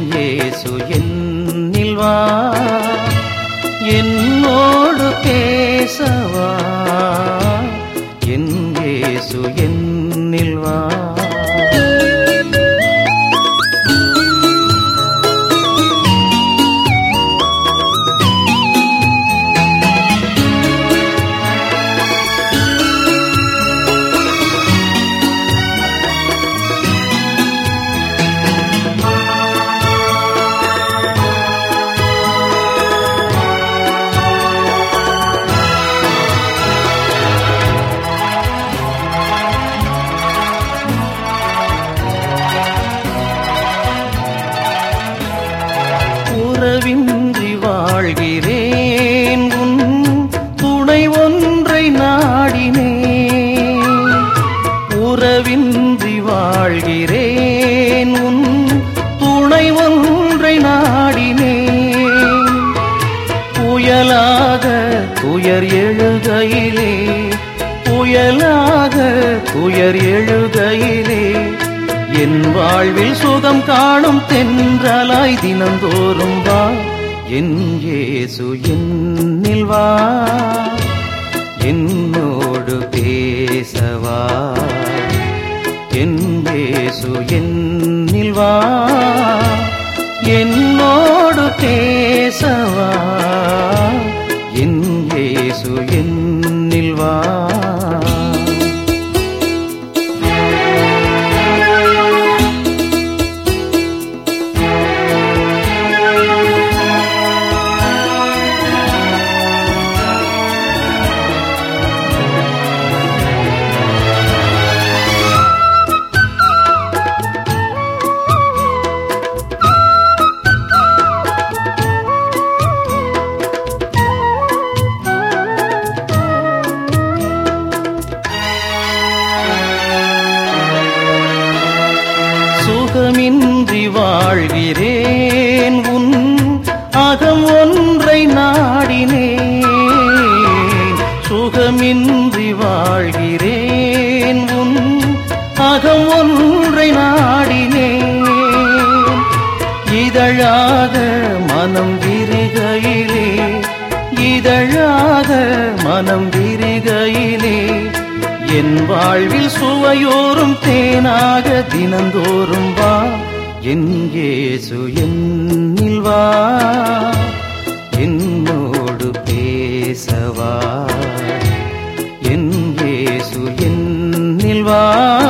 இயேசு என்னில் வா என்னோடு பேசவா என் இயேசு என்னில் வா உறவின்றி வாழ்கிறேன் உன் துணை ஒன்றை நாடினேன் உறவின்றி வாழ்கிறேன் உன் துணை ஒன்றை நாடினேன் புயலாக துயர் எழுகையிலே புயலாக துயர் எழுகையிலே என் வாழ்வில் சுகம் காணும் தென்றலாய் தினந்தோறும் வா என் இயேசு என்னில் வா என்னோடு பேசவா என் இயேசு என்னில் வா என்னோடு பேசவா என் இயேசு என்னில் வா சுகமின்றி வாழ்கிறேன் உன் அகம் ஒன்றை நாடினேன் சுகமின்றி வாழ்கிறேன் உன் அகம் ஒன்றை நாடினேன் இதழாக மனம் விரிகையிலே இதழாக மனம் விரிகையிலே என் வாழ்வில் சுவையோரும் தேனாக தினந்தோறும் வா என் இயேசு என்னில் வா என்னோடு பேசவா என் இயேசு என்னில் வா